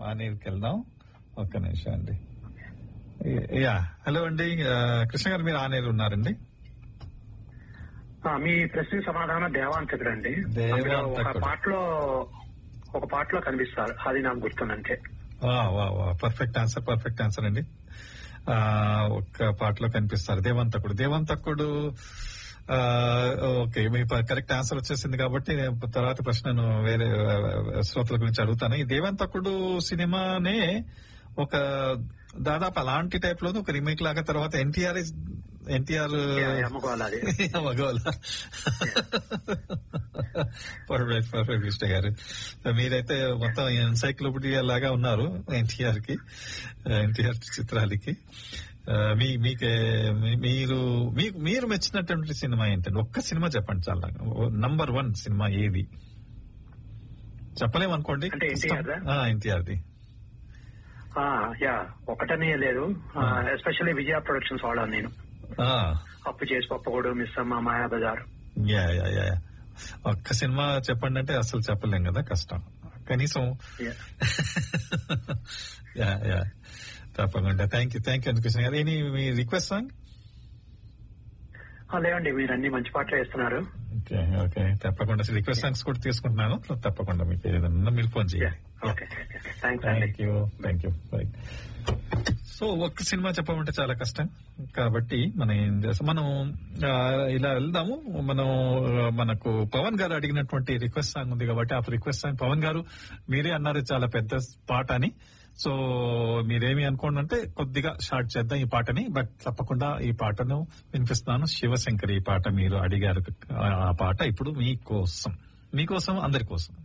ఆనేరుకి వెళ్దాం ఒక్క నిమిషం అండి యా హలో అండి ఆ, కృష్ణ గారు మీరు ఆనేరు ఉన్నారండి ఆ, మీ ప్రశ్న సమాధానం దేవాంతకుడు అండి అందులో ఒక దేవాంతకుడు. పాటలో ఒక పాటలో కనిపిస్తారు అది నాకు గుర్తుందంటే వా వా వా పర్ఫెక్ట్ ఆన్సర్ పర్ఫెక్ట్ ఆన్సర్ అండి ఆ ఒక్క పాటలో కనిపిస్తారు దేవంతకుడు దేవంతకుడు ఆ, ఓకే మీ కరెక్ట్ ఆన్సర్ వచ్చేసింది కాబట్టి నేను తర్వాత ప్రశ్నను వేరే ఆ, శ్రోతల గురించి అడుగుతాను ఈ దేవంతకుడు సినిమానే ఒక దాదాపు అలాంటి టైప్ లోనే ఒక రీమేక్ లాగా తర్వాత ఎన్టీఆర్ ఎన్టీఆర్ అమ్మకోవాలి అది మగవాళ్ళ పర్ఫెక్ట్ పర్ఫెక్ట్ కృష్ణ గారు మీరైతే మొత్తం ఎన్సైక్లోపీడియా లాగా ఉన్నారు ఎన్టీఆర్ కి ఎన్టీఆర్ చిత్రాలకి ఆ, మీ మీకే మీ- మీరు మీకు మీరు మెచ్చినటువంటి సినిమా ఏంటండి ఒక్క సినిమా చెప్పండి చాలా నంబర్ వన్ సినిమా ఏది చెప్పలేమనుకోండి అంటే NTR దా? ఎన్టీఆర్ది ఆ, యా ఒకటనే లేదు ఎస్పెషల్లీ విజయ ప్రొడక్షన్స్ వాడాను నేను అప్పు చేసి పప్పగూడు Missamma Mayabazar yeah yeah yeah ఒక్క సినిమా చెప్పండి అంటే అసలు చెప్పలేం కదా కష్టం కనీసం Yeah. యా యా తప్పకుండా thank you thank you Krishna garu any me request song ఆ, లేవండి మీరు అన్ని మంచి పాటలు వేస్తున్నారు ఓకే ఓకే తప్పకుండా రిక్వెస్ట్ సాంగ్స్ కూడా తీసుకుంటున్నాను తప్పకుండా మీకు ఏదైనా మీరు ఫోన్ చేయండి ఓకే థ్యాంక్స్ అండి thank you thank you so ఒక్క సినిమా చెప్పమంటే చాలా కష్టం కాబట్టి మనం ఏం చేస్తాం మనం ఆ, ఇలా వెళ్దాము మనం ఆ, మనకు పవన్ గారు అడిగినటువంటి రిక్వెస్ట్ సాంగ్ ఉంది కాబట్టి ఆ రిక్వెస్ట్ సాంగ్ పవన్ గారు మీరే అన్నారు చాలా పెద్ద పాట అని సో మీరేమి అనుకోండి అంటే కొద్దిగా షార్ట్ చేద్దాం ఈ పాటని బట్ తప్పకుండా ఈ పాటను వినిపిస్తున్నాను శివశంకర్ ఈ పాట మీరు అడిగారు ఆ పాట ఇప్పుడు మీకోసం మీకోసం అందరి కోసం